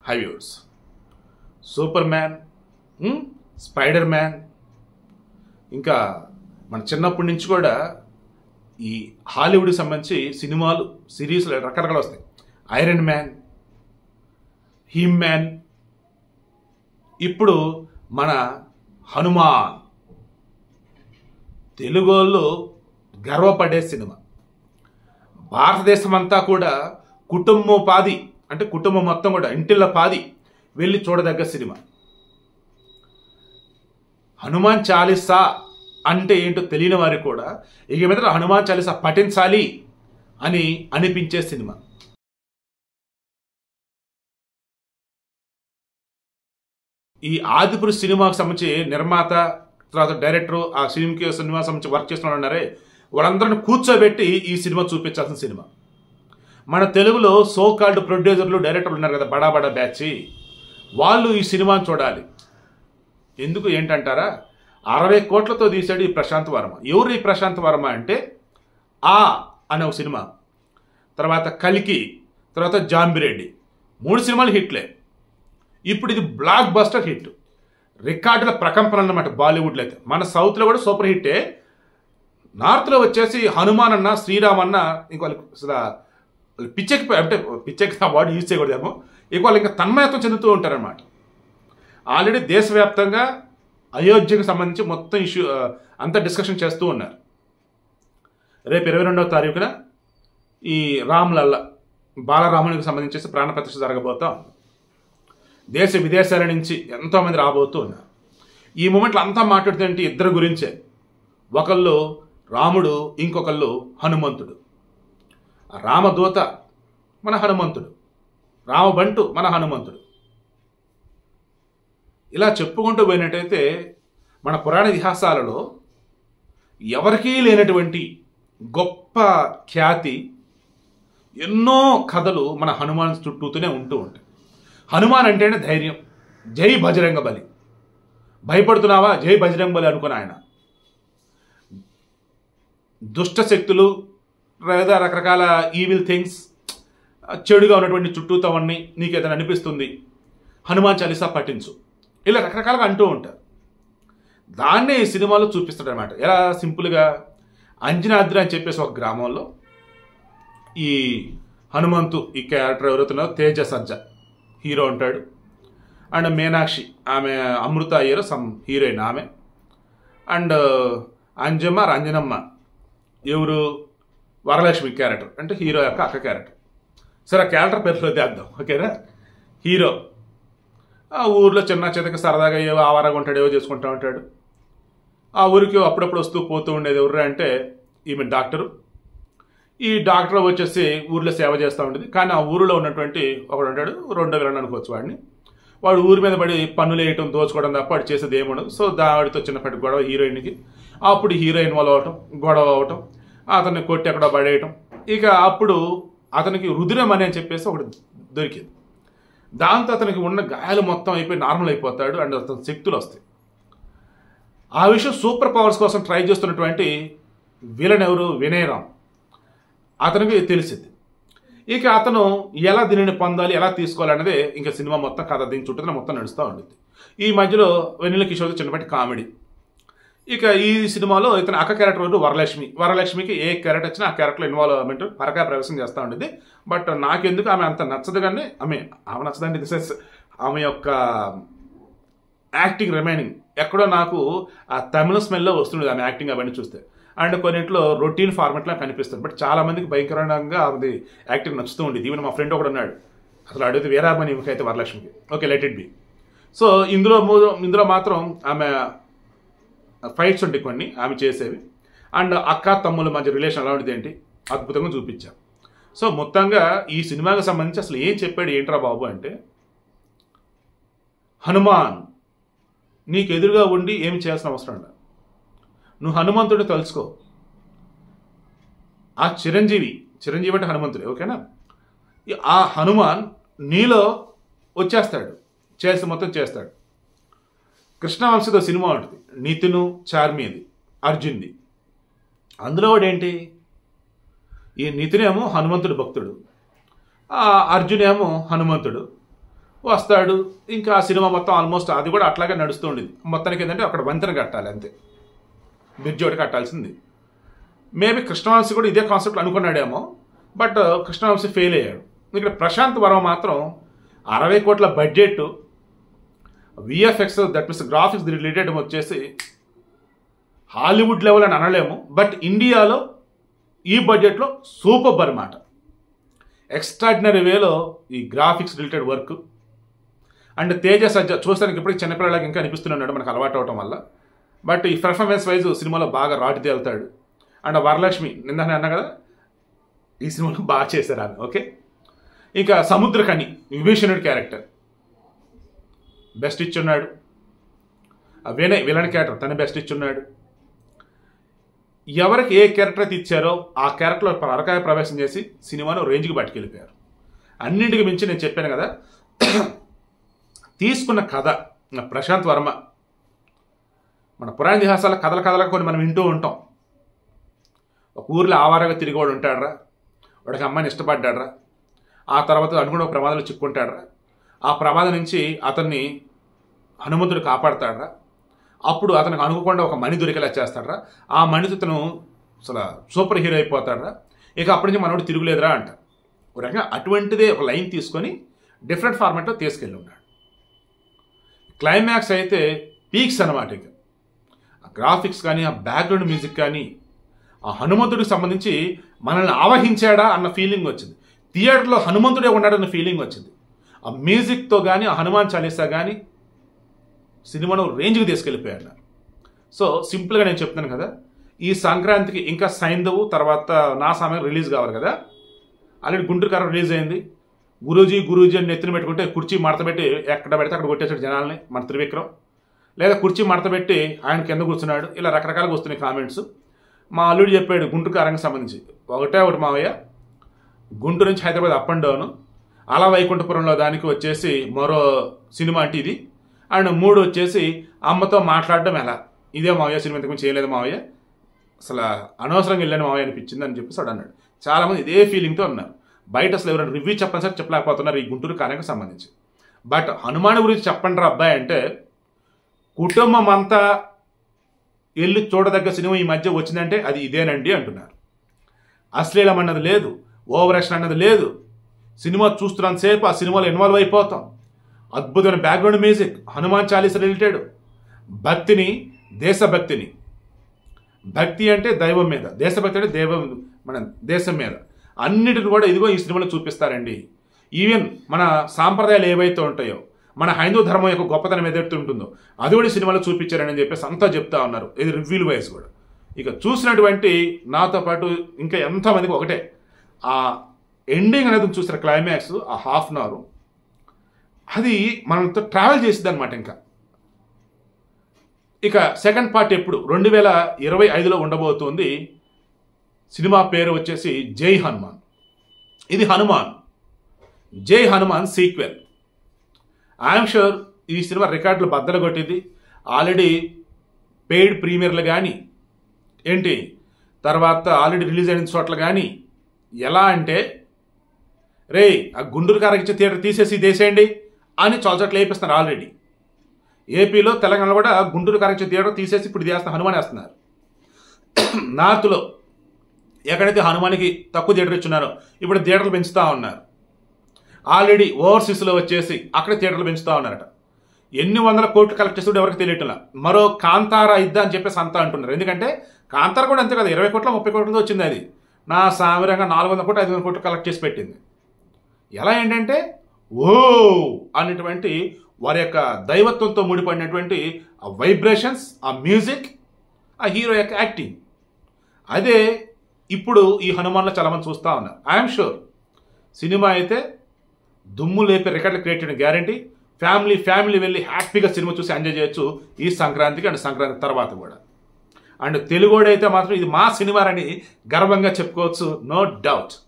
హైవ్యూర్స్ Superman um, spider man ఇంకా మన చిన్నప్పటి నుంచి కూడా ఈ హాలీవుడ్కి సంబంధించి సినిమాలు సిరీస్లు రకరకాలు వస్తాయి ఐరన్ మ్యాన్ హీమ్ మ్యాన్ ఇప్పుడు మన హనుమాన్ తెలుగోళ్ళు గర్వపడే సినిమా భారతదేశం అంతా కూడా కుటుంబం పాది అంటే కుటుంబం మొత్తం కూడా ఇంటిళ్ళ పాది వెళ్ళి చూడదగ్గ సినిమా హనుమాన్ చాలీసా అంటే ఏంటో తెలియని వారికి కూడా ఇక మీద హనుమాన్ చాలీసా పఠించాలి అని అనిపించే సినిమా ఈ ఆదిపురుష్ సినిమాకు సంబంధించి నిర్మాత తర్వాత డైరెక్టర్ ఆ సినిమాకి సినిమా సంబంధించి వర్క్ చేస్తున్న వాళ్ళు ఉన్నారే వాళ్ళందరిని కూర్చోబెట్టి ఈ సినిమా చూపించాల్సిన సినిమా మన తెలుగులో సో కాల్డ్ ప్రొడ్యూసర్లు డైరెక్టర్లు ఉన్నారు కదా బడా బడా బ్యాచ్ వాళ్ళు ఈ సినిమాని చూడాలి ఎందుకు ఏంటంటారా అరవై కోట్లతో తీశాడు ఈ ప్రశాంత్ వర్మ ఎవరు ఈ ప్రశాంత్ వర్మ అంటే ఆ అనే ఒక సినిమా తర్వాత కలికి తర్వాత జాంబిరెడ్డి మూడు సినిమాలు హిట్లే ఇప్పుడు ఇది బ్లాక్ బస్టర్ హిట్ రికార్డుల ప్రకంపన అన్నమాట బాలీవుడ్లో అయితే మన సౌత్లో కూడా సూపర్ హిట్టే నార్త్లో వచ్చేసి హనుమాన్ అన్న శ్రీరామ్ అన్న ఇంక వాళ్ళకి అసలు వాళ్ళు పిచ్చెక్కి అంటే పిచ్చెక్కి ఆ వర్డ్ యూజ్ చేయకూడదేమో ఇక వాళ్ళు ఇంకా తన్మయత్వం చెందుతూ ఉంటారనమాట ఆల్రెడీ దేశవ్యాప్తంగా అయోధ్యకు సంబంధించి మొత్తం ఇష్యూ ఆ, అంతా డిస్కషన్ చేస్తూ ఉన్నారు రేపు ఇరవై రెండవ తారీఖున ఈ రామ్లల్ల బాలరామునికి సంబంధించి ప్రాణప్రతిష్ఠ జరగబోతా ఉంది దేశ విదేశాల నుంచి ఎంతోమంది రాబోతూ ఉన్నారు ఈ మూమెంట్లో అంతా మాట్లాడుతుంటే ఇద్దరు గురించే ఒకళ్ళు రాముడు ఇంకొకళ్ళు హనుమంతుడు ఆ రామదూత మన హనుమంతుడు రామబంటు మన హనుమంతుడు ఇలా చెప్పుకుంటూ పోయినట్టయితే మన పురాణ ఇతిహాసాలలో ఎవరికీ లేనటువంటి గొప్ప ఖ్యాతి ఎన్నో కథలు మన హనుమాన్ చుట్టూతూనే ఉంటూ ఉంటాయి హనుమాన్ అంటేనే ధైర్యం జై బజరంగ బలి భయపడుతున్నావా జై బజరంగ బలి అనుకుని ఆయన దుష్ట శక్తులు లేదా రకరకాల ఈవిల్ థింగ్స్ చెడుగా ఉన్నటువంటి చుట్టూతో అన్నీ నీకు ఏదైనా అనిపిస్తుంది హనుమాన్ చాలీసా పఠించు ఇలా రకరకాలుగా అంటూ ఉంటారు దాన్నే ఈ సినిమాలో చూపిస్తాడు అనమాట ఎలా సింపుల్గా అంజనాద్రి అని చెప్పేసి ఒక గ్రామంలో ఈ హనుమంతు ఈ క్యారెక్టర్ ఎవరైతున్నారో తేజ సజ్జ హీరో ఉంటాడు అండ్ మీనాక్షి ఆమె అమృత అయ్యారు సమ్ హీరోయిన్ ఆమె అండ్ అంజమ్మ రంజనమ్మ ఎవరు వరలక్ష్మి క్యారెక్టర్ అంటే హీరో యొక్క అక్క క్యారెక్టర్ సరే ఆ క్యారెక్టర్ పేరులో తెద్దాం ఓకేనా హీరో ఆ ఊర్లో చిన్న చితక సరదాగా ఏవో ఆవారంగా ఉంటాడు ఏవో చేసుకుంటూ ఉంటాడు ఆ ఊరికి అప్పుడప్పుడు వస్తూ పోతూ ఉండేది ఎవరు అంటే ఈమె డాక్టరు ఈ డాక్టర్ వచ్చేసి ఊర్లో సేవ చేస్తూ ఉండేది కానీ ఆ ఊరిలో ఉన్నటువంటి ఒకడు ఉంటాడు రెండో విలన్ అనుకోవచ్చు వాడిని వాడు ఊరి మీద పడి పన్నులు వేయటం దోచుకోవడం తప్ప వాడు చేసేది ఏముండదు సో దాడితో చిన్నప్పటి గొడవ హీరోయిన్కి అప్పుడు హీరో ఇన్వాల్వ్ అవటం గొడవ అవటం అతన్ని కొట్టి అక్కడ పడేయటం ఇక అప్పుడు అతనికి రుద్రం అని అని చెప్పేసి ఒకటి దొరికింది దాంతో అతనికి ఉన్న గాయాలు మొత్తం అయిపోయి నార్మల్ అయిపోతాడు అండ్ అతని శక్తులు వస్తాయి ఆ విషయం సూపర్ పవర్స్ కోసం ట్రై చేస్తున్నటువంటి విలన్ ఎవరు వినయరామ్ అతనికి తెలిసింది ఇక అతను ఎలా దీనిని పొందాలి ఎలా తీసుకోవాలి అనేది ఇంకా సినిమా మొత్తం కథ దీని చుట్టూ మొత్తం నడుస్తూ ఉండేది ఈ మధ్యలో వెన్నెల కిషోర్ చిన్నపాటి కామెడీ ఇక ఈ సినిమాలో ఇతను అక్క క్యారెక్టర్ ఎవరు వరలక్ష్మి వరలక్ష్మికి ఏ క్యారెక్టర్ వచ్చినా ఆ క్యారెక్టర్ ఇన్వాల్వ్మెంట్ పరకాయ ప్రవేశం చేస్తూ ఉండేది బట్ నాకెందుకు ఆమె అంత నచ్చదు కానీ ఆమె ఆమె నచ్చదండి దిస్ ఇస్ ఆమె యొక్క యాక్టింగ్ రిమైనింగ్ ఎక్కడో నాకు ఆ తమిళ స్మెల్లో వస్తుండేది ఆమె యాక్టింగ్ అవన్నీ చూస్తే అండ్ కొన్నింటిలో రొటీన్ ఫార్మెట్లా కనిపిస్తుంది బట్ చాలా మందికి భయంకరంగా ఆమెది యాక్టింగ్ నచ్చుతూ ఉండేది ఈవెన్ మా ఫ్రెండ్ ఒకడు ఉన్నాడు అసలు అడిగితే వీరామణి అయితే వరలక్ష్మికి okay let it be so ఇందులో మూ- ఇందులో మాత్రం ఆమె ఫైట్స్ ఉంటాయి కొన్ని ఆమె చేసేవి అండ్ అక్క తమ్ముల మధ్య రిలేషన్ ఎలా ఉంటుంది ఏంటి అద్భుతంగా చూపించాం సో మొత్తంగా ఈ సినిమాకి సంబంధించి అసలు ఏం చెప్పాడు ఏంట్రా బాబు అంటే హనుమాన్ నీకు ఎదురుగా ఉండి ఏమి చేయాల్సిన అవసరం లేదు నువ్వు హనుమంతుడు తలుచుకో ఆ చిరంజీవి చిరంజీవి అంటే హనుమంతుడే ఓకేనా ఈ- ఆ హనుమాన్ నీలో వచ్చేస్తాడు చేసి మొత్తం చేస్తాడు కృష్ణవంశతో సినిమా ఉంటుంది నితిను చార్మీది అర్జున్ది అందులో కూడా ఏంటి ఈ నితినేమో హనుమంతుడు భక్తుడు ఆ అర్జున్ ఏమో హనుమంతుడు వస్తాడు ఇంకా ఆ సినిమా మొత్తం ఆల్మోస్ట్ అది కూడా అట్లాగే నడుస్తూ ఉండేది మొత్తానికి ఏంటంటే అక్కడ వంతెన కట్టాలి అంతే బ్రిడ్జ్ ఒకటి కట్టాల్సింది మేబీ కృష్ణవంశీ కూడా ఇదే కాన్సెప్ట్ అనుకున్నాడేమో బట్ కృష్ణవంశీ ఫెయిల్ అయ్యాడు ఇక్కడ ప్రశాంత్ వర్మ మాత్రం అరవై కోట్ల budget VFX that means graphics related వచ్చేసి హాలీవుడ్ లెవెల్ అని అనలేము బట్ ఇండియాలో ఈ బడ్జెట్లో సూపర్ అనమాట ఎక్స్ట్రాడినరీ వేలో ఈ graphics related work and Teja Sajja చూస్తానికి ఇప్పటికి చిన్నపిల్లలకి ఇంకా అనిపిస్తున్నాడు మనకు అలవాటు అవటం వల్ల బట్ ఈ పెర్ఫార్మెన్స్ వైజ్ సినిమాలో బాగా రాటి తేలుతాడు అండ్ వరలక్ష్మి నిన్న అన్నా కదా ఈ సినిమాలో బాగా చేశారు ఆమె ఓకే ఇక సముద్రకని విభీషణుడి క్యారెక్టర్ బెస్ట్ ఇచ్చున్నాడు ఆ వినయ్ విలన్ క్యారెక్టర్ తన బెస్ట్ ఇచ్చున్నాడు ఎవరికి ఏ క్యారెక్టర్ అయితే ఇచ్చారో ఆ క్యారెక్టర్లో పరకాయ ప్రవేశం చేసి సినిమాను రేంజ్కి పట్టుకెళ్ళిపోయారు అన్నింటికి మించి నేను చెప్పాను కదా తీసుకున్న కథ ప్రశాంత్ వర్మ మన పురాణ ఇతిహాసాల కథల కథలకు కొన్ని మనం వింటూ ఉంటాం ఒక ఊర్లో ఆవారగా తిరిగేవాడు ఉంటాడరా వాడికి అమ్మాయిని ఇష్టపడ్డాడరా ఆ తర్వాత అనుకున్న ఒక ప్రమాదంలో చిక్కుంటాడరా ఆ ప్రమాదం నుంచి అతన్ని హనుమంతుడు కాపాడతాడరా అప్పుడు అతనికి అనుకోకుండా ఒక మణి దొరికేలా చేస్తాడరా ఆ మణితో తను అసలు సూపర్ హీరో అయిపోతాడరా ఇక అప్పటి నుంచి మనోడు తిరుగులేదురా అంట ఒక రకంగా అటువంటిదే ఒక లైన్ తీసుకొని డిఫరెంట్ ఫార్మాట్లో తీసుకెళ్ళి ఉన్నాడు క్లైమాక్స్ అయితే పీక్స్ అనమాట ఇక ఆ గ్రాఫిక్స్ కానీ ఆ బ్యాక్గ్రౌండ్ మ్యూజిక్ కానీ ఆ హనుమంతుడికి సంబంధించి మనల్ని ఆవహించాడా అన్న ఫీలింగ్ వచ్చింది థియేటర్లో హనుమంతుడే ఉన్నాడన్న ఫీలింగ్ వచ్చింది ఆ మ్యూజిక్తో కానీ ఆ హనుమాన్ చాలీసా కానీ సినిమాను రేంజ్కి తీసుకెళ్ళిపోయాడు సో సింపుల్గా నేను చెప్తున్నాను కదా ఈ సంక్రాంతికి ఇంకా సైంధవు తర్వాత నా సమయం రిలీజ్ కావాలి కదా ఆల్రెడీ గుంటూరు కారం రిలీజ్ అయింది గురూజీ గురూజీ అని నెత్తిన పెట్టుకుంటే కుర్చీ మడత పెట్టి ఎక్కడ పెడితే అక్కడ కొట్టేశాడు జనాల్ని మన త్రివిక్రమ్ లేదా కుర్చీ మడత పెట్టి ఆయన కింద కూర్చున్నాడు ఇలా రకరకాలుగా వస్తున్నాయి కామెంట్స్ మా అల్లుడు చెప్పాడు గుంటూరు కారంకి సంబంధించి ఒకటే ఒకటి మావయ్య గుంటూరు నుంచి హైదరాబాద్ అప్ అండ్ డౌన్ అలా వైకుంఠపురంలో దానికి వచ్చేసి మరో సినిమా అంటే ఇది అండ్ మూడు వచ్చేసి అమ్మతో మాట్లాడడం ఎలా ఇదే మావయ్య సినిమా ఇంతకు చేయలేదు మావయ్య అసలు అనవసరంగా వెళ్ళాను మావయ్య అనిపించింది అని చెప్పేసి వాడు అన్నాడు చాలామంది ఇదే ఫీలింగ్తో ఉన్నారు బయట అసలు ఎవరైనా రివ్యూ చెప్పని సార్ చెప్పలేకపోతున్నారు ఈ గుంటూరు కారానికి సంబంధించి బట్ హనుమాన్ గురించి చెప్పండి రా అబ్బాయి అంటే కుటుంబం అంతా వెళ్ళి చూడదగ్గ సినిమా ఈ మధ్య వచ్చిందంటే అది ఇదేనండి అంటున్నారు అశ్లీలం అన్నది లేదు ఓవర్ యాక్షన్ అన్నది లేదు సినిమా చూస్తున్నంతసేపు ఆ సినిమాలో ఇన్వాల్వ్ అయిపోతాం అద్భుతమైన background music Hanuman Chalisa related భక్తిని దేశభక్తిని భక్తి అంటే దైవం మీద దేశభక్తి అంటే దైవం మన దేశం మీద అన్నిటిని కూడా ఇదిగో ఈ సినిమాలో చూపిస్తారండి ఈవెన్ మన సాంప్రదాయాలు ఏవైతే ఉంటాయో మన హైందూ ధర్మం యొక్క గొప్పతనం ఏదైతే ఉంటుందో అది కూడా ఈ సినిమాలో చూపించారని చెప్పేసి అంతా చెప్తా ఉన్నారు ఇది రివ్యూల్ వైజ్ కూడా ఇక చూసినటువంటి నాతో పాటు ఇంకా ఎంతమందికి ఒకటే ఆ ఎండింగ్ అనేది చూసిన క్లైమాక్స్ ఆ హాఫ్ అన్ అవర్ అది మనతో ట్రావెల్ చేసింది అనమాట ఇంకా ఇక సెకండ్ పార్ట్ ఎప్పుడు రెండు వేల ఇరవై ఐదులో ఉండబోతుంది సినిమా పేరు వచ్చేసి జై హనుమాన్ ఇది Hanuman Jai Hanuman sequel I'm sure ఈ సినిమా రికార్డులు బద్దలు కొట్టింది ఆల్రెడీ పెయిడ్ ప్రీమియర్లు కానీ ఏంటి తర్వాత ఆల్రెడీ రిలీజ్ అయిన చోట్ల కానీ ఎలా అంటే రే ఆ గుంటూరు కారకిచ్చే థియేటర్ తీసేసి తీసేయండి అని చాలా చోట్ల వేపిస్తున్నారు ఆల్రెడీ ఏపీలో తెలంగాణలో కూడా గుంటూరు కారకిచ్చే థియేటర్ తీసేసి ఇప్పుడు చేస్తున్న హనుమాన్ వేస్తున్నారు నార్త్లో ఎక్కడైతే హనుమానికి తక్కువ థియేటర్ ఇచ్చున్నారో ఇప్పుడు థియేటర్లు పెంచుతూ ఉన్నారు ఆల్రెడీ ఓవర్సీస్లో వచ్చేసి అక్కడ థియేటర్లు పెంచుతూ ఉన్నారట ఎన్ని వందల కోట్లు కలెక్ట్ చేస్తుంటే ఎవరికి తెలియట్లా మరో కాంతార ఇద్దా అని చెప్పేసి అంతా అంటున్నారు ఎందుకంటే కాంతార కూడా అంతే కదా ఇరవై కోట్ల ముప్పై కోట్లతో వచ్చింది అది నా సామిరంగా నాలుగు వందల కోట్లు ఐదు వందల కోట్లు కలెక్ట్ చేసి పెట్టింది ఎలా ఏంటంటే ఓ అనేటువంటి వారి యొక్క దైవత్వంతో ముడిపడినటువంటి ఆ వైబ్రేషన్స్ ఆ మ్యూజిక్ ఆ హీరో యొక్క యాక్టింగ్ అదే ఇప్పుడు ఈ హనుమాన్లో చాలామంది చూస్తూ ఉన్నారు ఐఎమ్ షూర్ సినిమా అయితే దుమ్ము లేపే రికార్డులు క్రియేట్ చేయడం గ్యారంటీ ఫ్యామిలీ ఫ్యామిలీ వెళ్ళి హ్యాపీగా సినిమా చూసి ఎంజాయ్ చేయొచ్చు ఈ సంక్రాంతికి అండ్ సంక్రాంతి తర్వాత కూడా అండ్ తెలుగోడైతే మాత్రం ఇది మా సినిమా అని గర్వంగా చెప్పుకోవచ్చు నో డౌట్